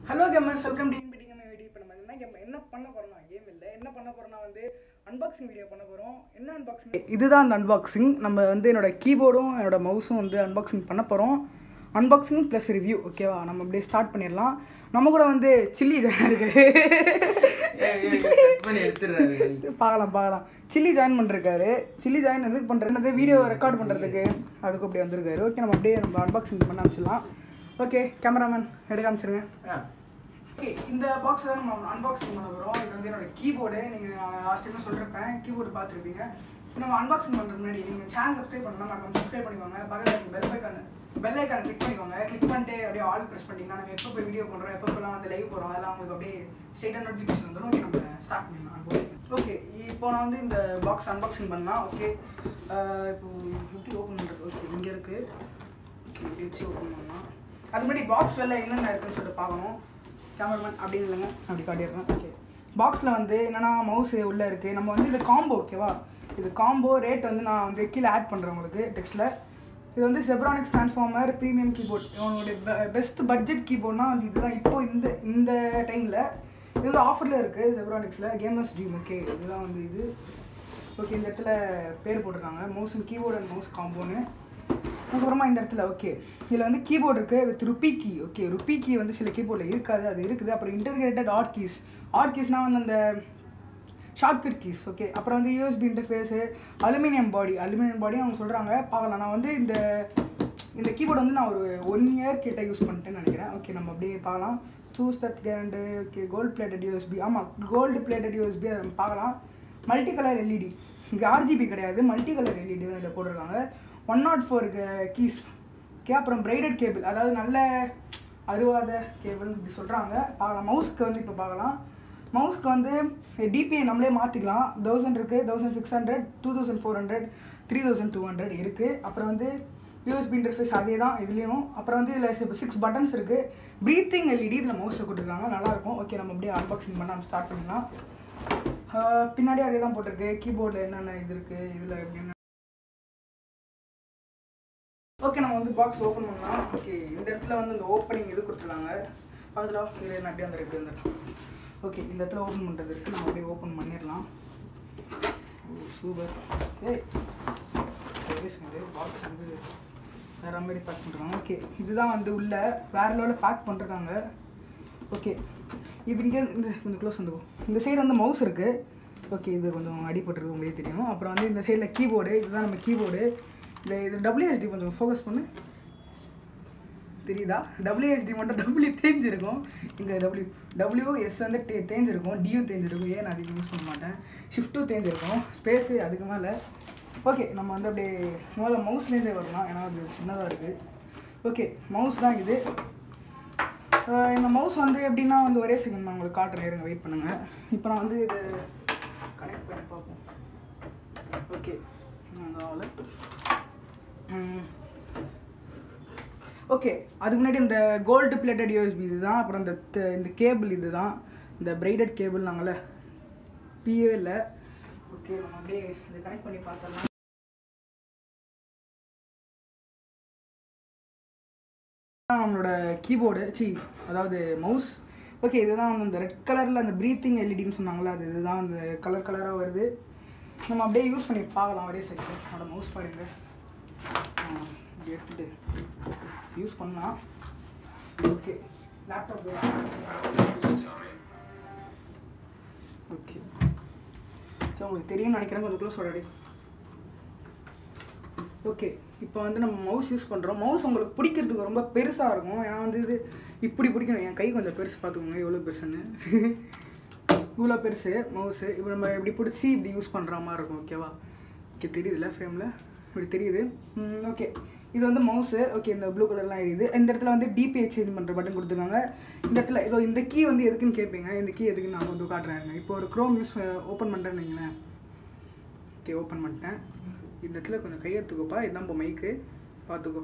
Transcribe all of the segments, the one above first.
hello gamers welcome to இன்பிட்டிங் video இப்போ நம்ம என்ன கேம் என்ன பண்ண போறோம்னா கேம் இல்லை என்ன பண்ண போறோம்னா வந்து அன்பாக்சிங் வீடியோ பண்ண போறோம் என்ன அன்பாக்சிங் இதுதான் அந்த அன்பாக்சிங் நம்ம வந்து என்னோட கீபோர்டும் என்னோட மவுஸும் வந்து அன்பாக்சிங் பண்ண போறோம் அன்பாக்சிங் ப்ளஸ் ரிவ்யூ ஓகேவா நம்ம அப்படியே ஸ்டார்ட் பண்ணிடலாம் நம்ம கூட வந்து சில்லி ஜாயின் இருக்கு பார்க்கலாம் பார்க்கலாம் சில்லி ஜாயின் பண்ணிருக்காரு சில்லி ஜாயின் எதுக்கு பண்ணுறது வீடியோ ரெக்கார்ட் பண்ணுறதுக்கு அதுக்கு அப்படி வந்திருக்காரு ஓகே நம்ம அப்படியே நம்ம அன்பாக்சிங் பண்ண ஆரம்பிச்சிடலாம் ஓகே கேமராமேன் எடுக்க ஆரம்பிச்சிருங்க ஓகே இந்த பாக்ஸ் தான் நம்ம அன்பாக்சிங் பண்ண போகிறோம் இது வந்து என்னோட கீபோர்டு நீங்கள் லாஸ்ட் டைம் சொல்லிருப்பேன் கீபோர்டு பார்த்துருப்பீங்க இப்போ நம்ம அன்பாக்சிங் பண்ணுறது முன்னாடி நீங்கள் சேனல் சப்ஸ்கிரைப் பண்ணலாம் மறக்காம சப்ஸ்கிரைப் பண்ணிக்கோங்க பக்கத்தில் பெல் ஐக்கான பெல் ஐக்கான கிளிக் பண்ணிக்கோங்க கிளிக் பண்ணிட்டு அப்படியே ஆல் ப்ரெஸ் பண்ணிட்டீங்கன்னா நம்ம எப்போ போய் வீடியோ பண்ணுறோம் எப்போலாம் வந்து லைவ் போகிறோம் அதெல்லாம் உங்களுக்கு அப்படியே ஸ்ட்ரெயிட்டாக நோட்டிஃபிகேஷன் வந்துடும் ஓகே நம்ம ஸ்டார்ட் பண்ணிடலாம் ஓகே இப்போ நான் வந்து இந்த பாக்ஸ் அன்பாக்சிங் பண்ணலாம் ஓகே இப்போ எப்படி ஓப்பன் பண்ணுறது ஓகே இங்கே இருக்குது ஓகே இப்படி வச்சு ஓப்பன் பண்ணலாம் அது முன்னாடி பாக்ஸ் வெளில என்னென்ன இருக்குன்னு சொல்லிட்டு பார்க்கணும் கேமராமேன் அப்படின்னு இல்லைங்க அப்படி காட்டிடுறேன் ஓகே பாக்ஸில் வந்து என்னென்னா மவுஸ் உள்ளே இருக்குது நம்ம வந்து இது காம்போ ஓகேவா இது காம்போ ரேட் வந்து நான் வந்து கீழே ஆட் பண்ணுறேன் உங்களுக்கு டெக்ஸ்ட்டில் இது வந்து செப்ரானிக்ஸ் ட்ரான்ஸ்ஃபார்மர் ப்ரீமியம் கீபோர்ட் இவனுடைய பெஸ்ட் பட்ஜெட் கீபோர்ட்னா வந்து இதுதான் இப்போ இந்த இந்த டைமில் இது வந்து ஆஃபரில் இருக்குது செப்ரானிக்ஸில் கேமர்ஸ் ட்ரீம் ஓகே இதுதான் வந்து இது ஓகே இந்த இடத்துல பேர் போட்டிருக்காங்க mouse and keyboard and mouse காம்போன்னு அதுக்கப்புறமா இந்த இடத்துல ஓகே இதில் வந்து கீபோர்டு இருக்குது with rupee key okay rupee key வந்து சில கீபோர்டில் இருக்காது அது இருக்குது அப்புறம் இன்டர்கிரேட்டட் ஆட் கீஸ் ஆட் கீஸ்னால் வந்து அந்த ஷார்ட்கட் கீஸ் ஓகே அப்புறம் வந்து USB interface aluminium body aluminium body அவங்க சொல்கிறாங்க பார்க்கலாம் நான் வந்து இந்த இந்த கீபோர்டு வந்து நான் ஒரு ஒன் இயர் கிட்ட யூஸ் பண்ணிட்டேன்னு நினைக்கிறேன் ஓகே நம்ம அப்படியே பார்க்கலாம் சூஸ் தட் கேரண்டு ஓகே கோல்டு பிளேட்டட் யூஎஸ்பி ஆமாம் கோல்டு பிளேட்டட் யூஎஸ்பி அதை நம்ம பார்க்கலாம் மல்டி கலர் எல்இடி இங்கே ஆர்ஜிபி கிடையாது மல்டி கலர் எல்இடி தான் இதில் போட்டிருக்காங்க one naught four keys okay அப்புறம் பிரைடட் கேபிள் அதாவது நல்ல அருவாத கேபிள் இப்படி சொல்கிறாங்க பார்க்கலாம் மவுஸ்க்கு வந்து இப்போ பார்க்கலாம் மவுஸ்க்கு வந்து டிபிஐ நம்மளே மாற்றிக்கலாம் தௌசண்ட் இருக்குது thousand six hundred two thousand four hundred three thousand two hundred இருக்குது அப்புறம் வந்து யூஎஸ்பி இன்டர்ஃபேஸ் அதே தான் இதுலேயும் அப்புறம் வந்து இதில் சிக்ஸ் பட்டன்ஸ் இருக்குது ப்ரீத்திங் எல்இடி இதில் மவுஸில் கொடுத்துருக்காங்க நல்லாயிருக்கும் ஓகே நம்ம அப்படியே அன்பாக்சிங் பண்ண நம்ம ஸ்டார்ட் பண்ணிடலாம் பின்னாடி அதே தான் போட்டிருக்கு கீபோர்டில் என்னென்ன இது இருக்குது இதில் எப்படின்னு ஓகே நம்ம வந்து பாக்ஸ் ஓப்பன் பண்ணலாம் ஓகே இந்த இடத்துல வந்து இந்த ஓப்பனிங் இது கொடுத்துருக்காங்க பக்கத்தில் இது என்ன அப்படியே அந்த எப்படி வந்துடலாம் ஓகே இந்த இடத்துல ஓப்பன் பண்ணுறது இருக்குது நம்ம அப்படியே ஓப்பன் பண்ணிடலாம் ஓ சூப்பர் ஏய் பாக்ஸ் வந்து வேறு மாதிரி பேக் பண்ணுறாங்க ஓகே இதுதான் வந்து உள்ள வேறு லெவலில் பேக் பண்ணுறாங்க ஓகே இது இங்கே இந்த கொஞ்சம் க்ளோஸ் வந்துக்கும் இந்த சைடு வந்து மவுஸ் இருக்குது ஓகே இது கொஞ்சம் அடிபட்டுருக்கு உங்களே தெரியும் அப்புறம் வந்து இந்த சைடில் கீபோர்டு இதுதான் நம்ம கீபோர்டு இந்த இது டபிள்யூஎஸ்டி கொஞ்சம் ஃபோக்கஸ் பண்ணு தெரியுதா டபிள்யூஎஸ்டி மட்டும் டபிள்யூ தேஞ்சிருக்கும் இந்த டபிள்யூ டபிள்யூ எஸ் வந்து தே தேஞ்சிருக்கும் டியும் தேஞ்சிருக்கும் ஏன் நான் அதிகம் யூஸ் பண்ண மாட்டேன் ஷிஃப்ட்டும் தேஞ்சிருக்கும் ஸ்பேஸு அதுக்கு மேலே ஓகே நம்ம வந்து அப்படியே முதல்ல மவுஸ்லேருந்தே வரலாம் ஏன்னா அது சின்னதாக இருக்குது ஓகே மவுஸ் தான் இது இந்த மவுஸ் வந்து எப்படின்னா வந்து ஒரே செகண்ட் நான் உங்களுக்கு காட்டுறேன் இருங்க வெயிட் பண்ணுங்கள் இப்போ நான் வந்து இது கனெக்ட் பண்ணி பார்ப்போம் ஓகே ஆகலை ஓகே அதுக்கு முன்னாடி இந்த கோல்டு பிளேட்டட் யூஎஸ்பி இது தான் அப்புறம் இந்த இந்த கேபிள் இது தான் இந்த பிரைடட் கேபிள் நாங்கள பிஏ இல்லை ஓகே நம்ம அப்படியே இதை கனெக்ட் பண்ணி பார்த்தோம்னா நம்மளோட கீபோர்டு சி அதாவது மவுஸ் ஓகே இதுதான் வந்து இந்த ரெட் கலரில் அந்த ப்ரீத்திங் எல்இடின்னு சொன்னாங்களே அது இதுதான் அந்த கலர் கலராக வருது நம்ம அப்படியே யூஸ் பண்ணி பார்க்கலாம் ஒரே செகண்ட் என்னோட மவுஸ் பாருங்க இப்படி எடுத்துட்டு யூஸ் பண்ணலாம் ஓகே லேப்டாப் ஓகே ஸோ உங்களுக்கு தெரியும்னு நினைக்கிறேன் கொஞ்சம் க்ளோஸ் ஆல்ரெடி ஓகே இப்போ வந்து நம்ம மவுஸ் யூஸ் பண்ணுறோம் மவுஸ் உங்களுக்கு பிடிக்கிறதுக்கு ரொம்ப பெருசாக இருக்கும் ஏன்னா வந்து இது இப்படி பிடிக்கணும் என் கை கொஞ்சம் பெருசு பார்த்துக்கோங்க எவ்வளோ பெருசுன்னு இவ்வளோ பெருசு மவுஸு இப்போ நம்ம இப்படி பிடிச்சி இப்படி யூஸ் பண்ணுற மாதிரி இருக்கும் ஓகேவா ஓகே தெரியுதுல்ல ஃப்ரேமில் இப்படி தெரியுது ஓகே இது வந்து மவுஸு ஓகே இந்த ப்ளூ கலர்லாம் எரியுது இந்த இடத்துல வந்து டிபிஐ சேஞ்ச் பண்ணுற பட்டன் கொடுத்துருக்காங்க இந்த இடத்துல இதோ இந்த கீ வந்து எதுக்குன்னு கேட்பீங்க இந்த கீ எதுக்குன்னு நான் வந்து காட்டுறேன் இப்போ ஒரு க்ரோம் யூஸ் ஓப்பன் பண்ணுறேன்னு வைங்களேன் ஓகே ஓப்பன் பண்ணிட்டேன் இந்த இடத்துல கொஞ்சம் கையெடுத்துக்கோப்பா இதுதான் இப்போ மைக்கு பார்த்துக்கோ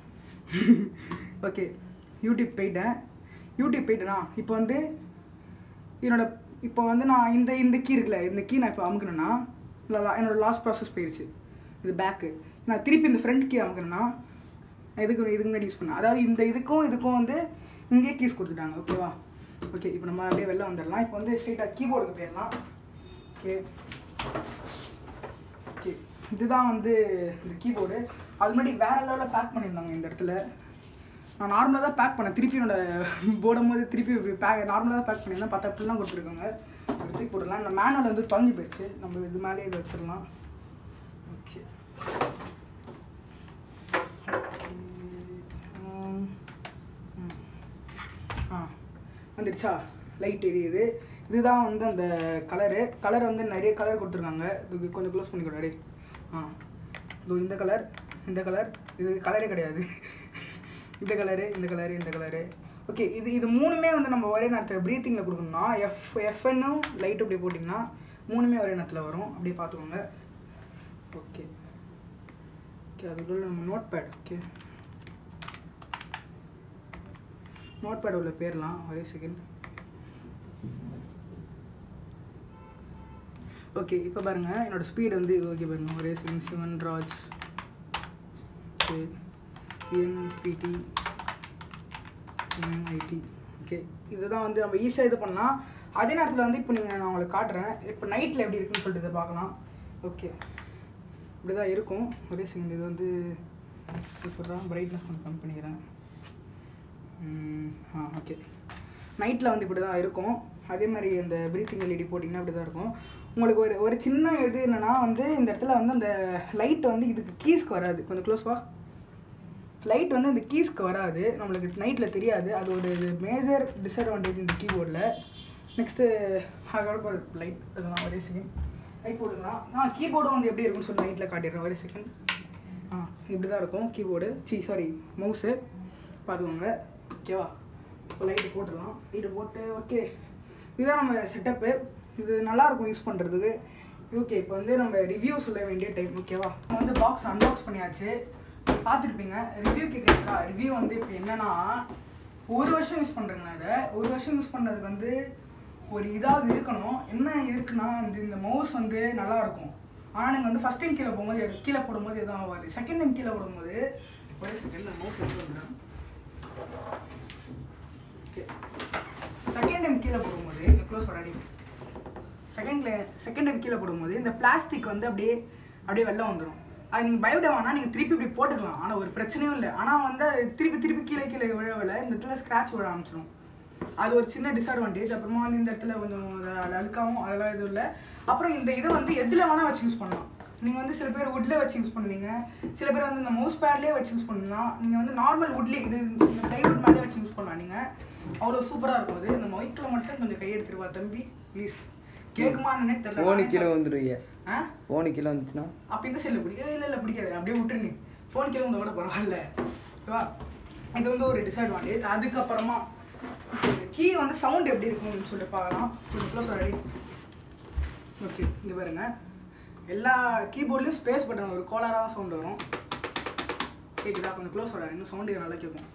ஓகே யூடியூப் போயிட்டேன் யூடியூப் போயிட்டேனா இப்போ வந்து என்னோட இப்போ வந்து நான் இந்த இந்த கீ இருக்குல்ல இந்த கீ நான் இப்போ அமுக்கணுன்னா என்னோடய லாஸ்ட் ப்ராசஸ் போயிடுச்சு இது பேக்கு நான் திருப்பி இந்த ஃப்ரண்ட் கீ அமுக்கணுன்னா இதுக்கு இதுக்கு முன்னாடி யூஸ் பண்ணேன் அதாவது இந்த இதுக்கும் இதுக்கும் வந்து இங்கேயே கீஸ் கொடுத்துட்டாங்க ஓகேவா ஓகே இப்போ நம்ம அப்படியே வெளில வந்துடலாம் இப்போ வந்து ஸ்ட்ரெயிட்டாக கீபோர்டுக்கு போயிடலாம் ஓகே ஓகே இதுதான் வந்து இந்த கீபோர்டு அது முன்னாடி வேற லெவலில் பேக் பண்ணியிருந்தாங்க இந்த இடத்துல நான் நார்மலாக தான் பேக் பண்ணேன் திருப்பி என்னோட போடும் போது திருப்பி பேக் நார்மலாக தான் பேக் பண்ணியிருந்தேன் பார்த்தா இப்படிலாம் கொடுத்துருக்காங்க அது தூக்கி போடலாம் இந்த மேனுவல் வந்து தொலைஞ்சு போயிடுச்சு நம்ம இது மேலேயே இது வச்சிடலாம் ஓகே ஆ வந்துடுச்சா லைட் எரியுது இதுதான் வந்து அந்த கலரு கலர் வந்து நிறைய கலர் கொடுத்துருக்காங்க இது கொஞ்சம் க்ளோஸ் பண்ணிக்கூட டேய் ஆ இதோ இந்த கலர் இந்த கலர் இது கலரே கிடையாது இந்த கலரு இந்த கலரு இந்த கலரு ஓகே இது இது மூணுமே வந்து நம்ம ஒரே நேரத்தில் ப்ரீத்திங்கில் கொடுக்கணும்னா எஃப் எஃப்என்னும் லைட் அப்படி போட்டிங்கன்னா மூணுமே ஒரே நேரத்தில் வரும் அப்படியே பார்த்துக்கோங்க ஓகே ஓகே அதுக்குள்ள நம்ம notepad okay notepad உள்ள பேர்லாம் ஒரே செகண்ட் ஓகே இப்போ பாருங்க என்னோட ஸ்பீட் வந்து இது ஓகே பாருங்க ஒரே second Sivan Raj okay NPT NIT okay இதுதான் வந்து நம்ம ஈஸியாக இது பண்ணலாம் அதே நேரத்தில் வந்து இப்போ நீங்கள் நான் உங்களுக்கு காட்டுறேன் இப்போ நைட்டில் எப்படி இருக்குன்னு சொல்லிட்டு இதை பார்க்கலாம் ஓகே இப்படி தான் இருக்கும் ஒரே செகண்ட் இது வந்து இப்படி பிரைட்னஸ் கொஞ்சம் கம்மி பண்ணிக்கிறேன் ம், ஆ ஓகே நைட்டில் வந்து இப்படி தான் இருக்கும் அதே மாதிரி இந்த பிரீத்திங் எல்இடி போட்டிங்கன்னா இப்படி தான் இருக்கும் உங்களுக்கு ஒரு ஒரு சின்ன இது என்னென்னா வந்து இந்த இடத்துல வந்து அந்த லைட் வந்து இதுக்கு கீஸ்க்கு வராது கொஞ்சம் க்ளோஸ் வா லைட் வந்து இந்த கீஸ்க்கு வராது நம்மளுக்கு நைட்டில் தெரியாது அது ஒரு மேஜர் டிஸ்அட்வான்டேஜ் இந்த கீபோர்டில் நெக்ஸ்ட்டு அதோட லைட் இதெல்லாம் ஒரே செகண்ட் லைட் போட்டுக்கலாம் ஆ கீபோர்டும் வந்து எப்படி இருக்கும்னு சொல்லி நைட்டில் காட்டிடுறேன் ஒரே செகண்ட் ஆ இப்படி தான் இருக்கும் கீபோர்டு சி சாரி மவுஸு பார்த்துக்கோங்க ஓகேவா இப்போ லைட்டு போட்டுடலாம் லைட்டு போட்டு ஓகே இதுதான் நம்ம செட்டப்பு இது நல்லாயிருக்கும் யூஸ் பண்ணுறதுக்கு ஓகே இப்போ வந்து நம்ம ரிவ்யூ சொல்ல வேண்டிய டைம் ஓகேவா நம்ம வந்து பாக்ஸ் அன்பாக்ஸ் பண்ணியாச்சு பார்த்துருப்பீங்க ரிவ்யூ கேட்குறீங்களா ரிவ்யூ வந்து இப்போ என்னன்னா ஒரு வருஷம் யூஸ் பண்ணுறேங்கண்ணா இதை ஒரு வருஷம் யூஸ் பண்ணுறதுக்கு வந்து ஒரு இதாவது இருக்கணும் என்ன இருக்குன்னா வந்து இந்த மவுஸ் வந்து நல்லா இருக்கும் ஆனால் நீங்கள் வந்து ஃபஸ்ட் டைம் கீழே போகும்போது எடு- கீழே போடும்போது எதுவும் ஆகாது செகண்ட் டைம் கீழே போடும்போது ஒரே செகண்ட் மவுஸ் எடுத்து வந்துடுறேன் ஓகே செகண்ட் டைம் கீழே போடும்போது இந்த க்ளோஸ் வராடி செகண்ட்ல செகண்ட் டைம் கீழே போடும்போது இந்த பிளாஸ்டிக் வந்து அப்படியே அப்படியே வெளில வந்துடும் அது நீங்கள் பயப்பட வேணா நீங்கள் திருப்பி இப்படி போட்டுக்கலாம் ஆனால் ஒரு பிரச்சனையும் இல்லை ஆனால் வந்து அது திருப்பி திருப்பி கீழே கீழே விழ விழ இந்த இடத்துல ஸ்க்ராட்ச் விழ ஆரம்பிச்சிடும் அது ஒரு சின்ன டிஸ்அட்வான்டேஜ் அப்புறமா வந்து இந்த இடத்துல கொஞ்சம் அது அழுக்காவும் அதெல்லாம் எதுவும் இல்லை அப்புறம் இந்த இதை வந்து எதில் வேணால் வச்சு யூஸ் பண்ணலாம் நீங்கள் வந்து சில பேர் வுட்ல வச்சு யூஸ் பண்ணுவீங்க சில பேர் வந்து இந்த மவுஸ் பேட்லேயே வச்சு யூஸ் பண்ணலாம் நீங்கள் வந்து நார்மல் வுட்லேயே இது இந்த ப்ளைவுட் மேலே வச்சு யூஸ் பண்ணலாம் நீங்கள் அவ்வளோ சூப்பராக இருக்கும் அது இந்த மைக்கில் மட்டும் கொஞ்சம் கையெடுத்துருவா தம்பி ப்ளீஸ் கேட்குமான்னு ஃபோனு கீழே தெரியல வந்துடுவீங்க ஆ ஃபோனு கீழே வந்துச்சுன்னா அப்போ இந்த சைடில் பிடிக்காது இல்லை இல்லை பிடிக்காது அப்படியே விட்டுரு நீ ஃபோன் கீழே வந்தால் கூட பரவாயில்ல ஓகேவா இது வந்து ஒரு டிஸ்அட்வான்டேஜ் அதுக்கப்புறமா கீ வந்து சவுண்ட் எப்படி இருக்கும்னு சொல்லிட்டு பார்க்கலாம் கொஞ்சம் க்ளோஸ் ரெடி ஓகே இங்க பாருங்க எல்லா கீபோர்ட்லேயும் ஸ்பேஸ் பட்டன் ஒரு கோலாராக தான் சவுண்ட் வரும் கேட்குதா கொஞ்சம் க்ளோஸ் வர இன்னும் சவுண்டு நல்லா கேட்கும்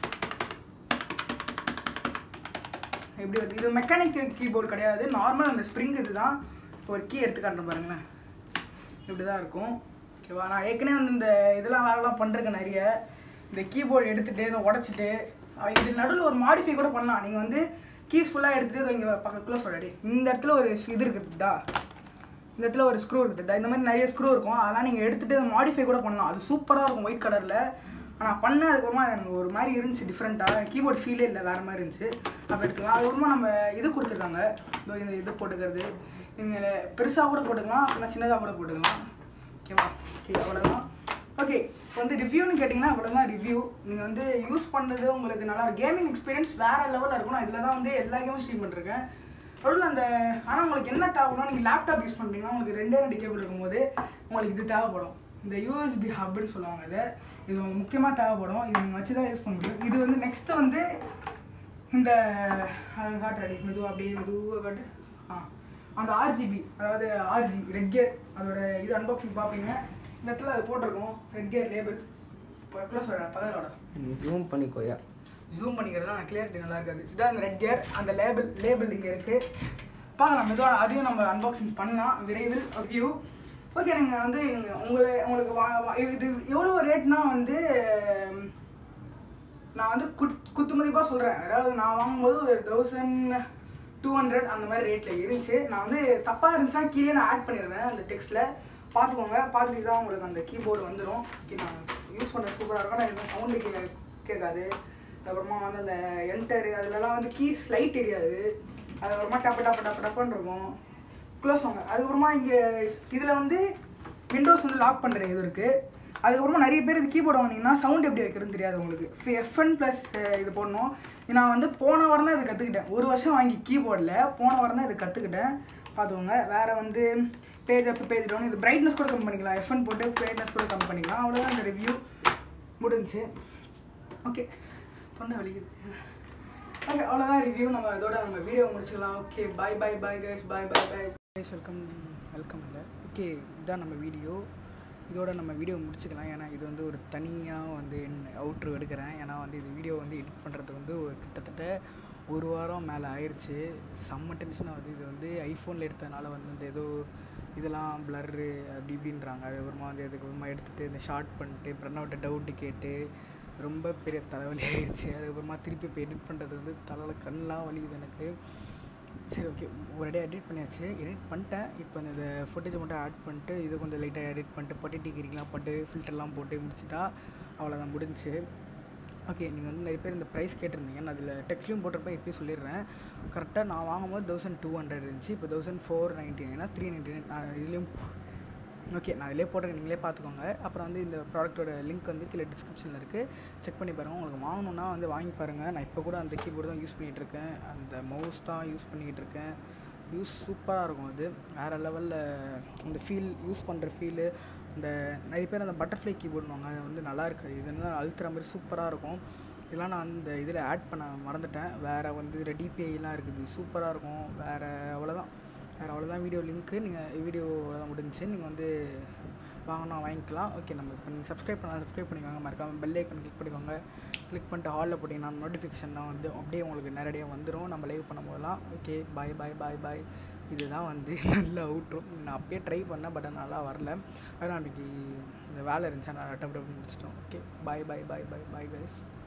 எப்படி வருது இது மெக்கானிக் கீபோர்டு கிடையாது நார்மல் அந்த ஸ்ப்ரிங் இதுதான் இப்போ ஒரு கீ எடுத்து காட்டுறேன் பாருங்களேன் இப்படி தான் இருக்கும் ஓகேவா நான் ஏற்கனவே வந்து இந்த இதெல்லாம் வேலைலாம் பண்ணிருக்கேன் நிறைய இந்த கீபோர்டு எடுத்துட்டு இதை உடச்சிட்டு இது நடுவில் ஒரு மாடிஃபை கூட பண்ணலாம் நீங்கள் வந்து கீஸ் ஃபுல்லாக எடுத்துகிட்டு இங்கே பக்கத்தில் சொல்லடி இந்த இடத்துல ஒரு இது இருக்குதா இந்த இடத்துல ஒரு ஸ்க்ரூ இருக்குதா இந்த மாதிரி நிறைய ஸ்க்ரூ இருக்கும் அதெல்லாம் நீங்கள் எடுத்துகிட்டு மாடிஃபை கூட பண்ணலாம் அது சூப்பராக இருக்கும் ஒயிட் கலரில் ஆனால் பண்ணேன் அதுக்கப்புறமா எனக்கு ஒரு மாதிரி இருந்துச்சு டிஃப்ரெண்ட்டாக கீபோர்டு ஃபீலே இல்லை வேறு மாதிரி இருந்துச்சு அப்போ எடுத்துக்கலாம் அதுக்கப்புறமா நம்ம இது கொடுத்துருக்காங்க இதோ இந்த இது போட்டுக்கிறது நீங்கள் பெருசாக கூட போட்டுக்கலாம் இல்லை சின்னதாக கூட போட்டுக்கலாம் ஓகேவா ஓகே அவ்வளோதான் ஓகே இப்போ வந்து ரிவ்யூன்னு கேட்டிங்கன்னா அவ்வளோதான் ரிவ்யூ நீங்கள் வந்து யூஸ் பண்ணுறது உங்களுக்கு நல்லா கேமிங் எக்ஸ்பீரியன்ஸ் வேறு லெவலில் இருக்கும் நான் இதில் தான் வந்து எல்லா கேமும் ஸ்ட்ரீம் பண்ணிருக்கேன் நடுவில் அந்த ஆனால் உங்களுக்கு என்ன தேவைன்னா நீங்கள் லேப்டாப் யூஸ் பண்ணுறீங்கன்னா உங்களுக்கு ரெண்டே ரெண்டு கேபிள் இருக்கும்போது உங்களுக்கு இது தேவைப்படும் இந்த யூஎஸ்பி ஹப்னு சொல்லுவாங்க இதை இது உங்களுக்கு முக்கியமாக தேவைப்படும் இது நீங்கள் வச்சு தான் யூஸ் பண்ண முடியும் இது வந்து நெக்ஸ்ட்டு வந்து இந்த அது காட்டுறாடி மெதுவாக அப்படியே மெதுவாக காட்டு ஆ அந்த ஆர்ஜிபி அதாவது ஆர்ஜி ரெட் கியர் அதோட இது அன்பாக்சிங் பார்ப்பீங்க இந்த இடத்துல அது போட்டிருக்கோம் ரெட் கியர் லேபிள் ப்ளஸ் பதவியோட ஜூம் பண்ணிக்கோயா ஜூம் பண்ணிக்கிறதுலாம் நான் கிளியரிட்டி நல்லா இருக்காது இதான் அந்த ரெட் கியர் அந்த லேபிள் லேபிள் இங்கே இருக்குது பார்க்கலாம் மெதுவாக அதையும் நம்ம அன்பாக்சிங் பண்ணலாம் விரைவில் வியூ ஓகே நீங்கள் வந்து இங்க உங்களை உங்களுக்கு வா வா- இது எவ்வளோ ரேட்னா வந்து நான் வந்து குத் குத்து மதிப்பாக சொல்கிறேன் அதாவது நான் வாங்கும்போது ஒரு தௌசண்ட் டூ ஹண்ட்ரட் அந்த மாதிரி ரேட்டில் இருந்துச்சு நான் வந்து தப்பாக இருந்துச்சுன்னா கீழே நான் ஆட் பண்ணிடுறேன் அந்த டெக்ஸ்ட்டில் பார்த்துக்கோங்க பார்த்துட்டு தான் உங்களுக்கு அந்த கீபோர்டு வந்துடும் ஓகே நான் யூஸ் பண்ண சூப்பராக இருக்கும் நான் எதுவும் சவுண்டு கே கேட்காது அப்புறமா வந்து அந்த என்டரு அதுலலாம் வந்து கீஸ் லைட் எரியாது அதுக்கப்புறமா டப்பு டப்பு டப்பு டப்புன்னு இருக்கும் க்ளோஸ் வாங்க அதுக்கப்புறமா இங்கே இதில் வந்து விண்டோஸ் வந்து லாக் பண்ணுற இது இருக்குது அதுக்கப்புறமா நிறைய பேர் இது கீபோர்டு வாங்கினீங்கன்னா சவுண்ட் எப்படி வைக்கிறதுன்னு தெரியாது உங்களுக்கு எஃப்என் ப்ளஸ் இது போடணும் நான் வந்து போன வாரம் தான் இது கற்றுக்கிட்டேன் ஒரு வருஷம் வாங்கி கீபோர்டில் போன வாரம் தான் இது கற்றுக்கிட்டேன் பார்த்துக்கோங்க வேறு வந்து பேஜ் அப் பேஜ் டவுன் இது பிரைட்னஸ் கூட கம்மி பண்ணிக்கலாம் எஃப்என் போட்டு பிரைட்னஸ் கூட கம்மி பண்ணிக்கலாம் அவ்வளோதான் இந்த ரிவ்யூ முடிஞ்சுச்சு ஓகே தொண்டை வலிக்குது ஓகே அவ்வளோதான் ரிவ்யூ நம்ம இதோட நம்ம வீடியோ முடிச்சுக்கலாம் okay bye bye bye guys bye bye bye guys welcome welcome இல்லை ஓகே இதுதான் நம்ம வீடியோ இதோட நம்ம வீடியோ முடிச்சுக்கலாம் ஏன்னா இது வந்து ஒரு தனியாக வந்து அவுட்ரு எடுக்கிறேன் ஏன்னா வந்து இது வீடியோ வந்து எடிட் பண்ணுறதுக்கு வந்து ஒரு கிட்டத்தட்ட ஒரு வாரம் மேலே ஆயிடுச்சு செம்ம டென்ஷனாக வந்து இது வந்து ஐஃபோனில் எடுத்ததுனால வந்து இந்த ஏதோ இதெல்லாம் பிளர்ரு அப்படி இப்படின்றாங்க அதுக்கப்புறமா வந்து அதுக்கப்புறமா எடுத்துகிட்டு இந்த ஷார்ட் பண்ணிட்டு ப்ரன் அவுட்டை டவுட்டு கேட்டு ரொம்ப பெரிய தலைவலி ஆயிடுச்சு அதுக்கப்புறமா திருப்பி இப்போ எடிட் பண்ணுறது வந்து தலையில் கண்ணெலாம் வலிக்குது எனக்கு சரி ஓகே ஒரேடியாக எடிட் பண்ணியாச்சு எடிட் பண்ணிட்டேன் இப்போ இந்த ஃபுட்டேஜை மட்டும் ஆட் பண்ணிட்டு இது கொஞ்சம் லைட்டாக எடிட் பண்ணிட்டு பொட்டி டிகிரிக்கெலாம் போட்டு ஃபில்டர்லாம் போட்டு முடிச்சுட்டா அவ்வளோதான் முடிஞ்சுச்சு ஓகே நீங்கள் வந்து நிறைய பேர் இந்த ப்ரைஸ் கேட்டிருந்தீங்க நான் அதில் டெக்ஸ்ட்லையும் போட்டிருப்பேன் இப்போயும் சொல்லிடுறேன் கரெக்டாக நான் வாங்கும்போது தௌசண்ட் டூ ஹண்ட்ரட் இருந்துச்சு இப்போ தௌசண்ட் ஃபோர் நைன்ட்டி நைனா த்ரீ நைன்ட்டி நைன் நான் இதுலேயும் ஓகே நான் இதிலே போட்டிருக்கேன் நீங்களே பார்த்துக்கோங்க அப்புறம் வந்து இந்த ப்ராடக்ட்டோட லிங்க் வந்து கீழே டிஸ்கிரிப்ஷனில் இருக்குது செக் பண்ணி பாருங்கள் உங்களுக்கு வாங்கணுன்னா வந்து வாங்கி பாருங்கள் நான் இப்போ கூட அந்த கீபோர்டு தான் யூஸ் பண்ணிகிட்டு இருக்கேன் அந்த மவுஸ் தான் யூஸ் பண்ணிக்கிட்டு இருக்கேன் யூஸ் சூப்பராக இருக்கும் அது வேறு லெவலில் அந்த ஃபீல் யூஸ் பண்ணுற ஃபீலு இந்த நிறைய பேர் அந்த பட்டர்ஃப்ளை கீபோர்டுவாங்க அது வந்து நல்லா இருக்காது இது வந்து அழுத்துற மாதிரி சூப்பராக இருக்கும் இதெல்லாம் நான் அந்த இதில் ஆட் பண்ண மறந்துட்டேன் வேறு வந்து இதில் டிபிஐலாம் இருக்குது சூப்பராக இருக்கும் வேறு அவ்வளோதான் வேறு அவ்வளோதான் வீடியோ லிங்க்கு நீங்கள் வீடியோ தான் முடிஞ்சுச்சு நீங்கள் வந்து வாங்கினா வாங்கிக்கலாம் ஓகே நம்ம இப்போ நீங்கள் சப்ஸ்கிரைப் பண்ணால் சப்ஸ்கிரைப் பண்ணிக்கோங்க மறக்காமல் பெல் ஐக்கன் கிளிக் பண்ணிக்கோங்க கிளிக் பண்ணிட்டு ஹாலில் போட்டிங்கன்னா நோட்டிஃபிகேஷன்லாம் வந்து அப்படியே உங்களுக்கு நேரடியாக வந்துடும் நம்ம லைவ் பண்ணும் போதெல்லாம் ஓகே பாய் பாய் பாய் பாய் இதுதான் வந்து நல்ல அவுட்ரும் நான் அப்பயே ட்ரை பண்ணேன் பட் நல்லா வரல அதனால் அன்றைக்கி இந்த வேலை இருந்துச்சு நான் டப் டப் முடிச்சிட்டோம் okay bye bye bye bye bye guys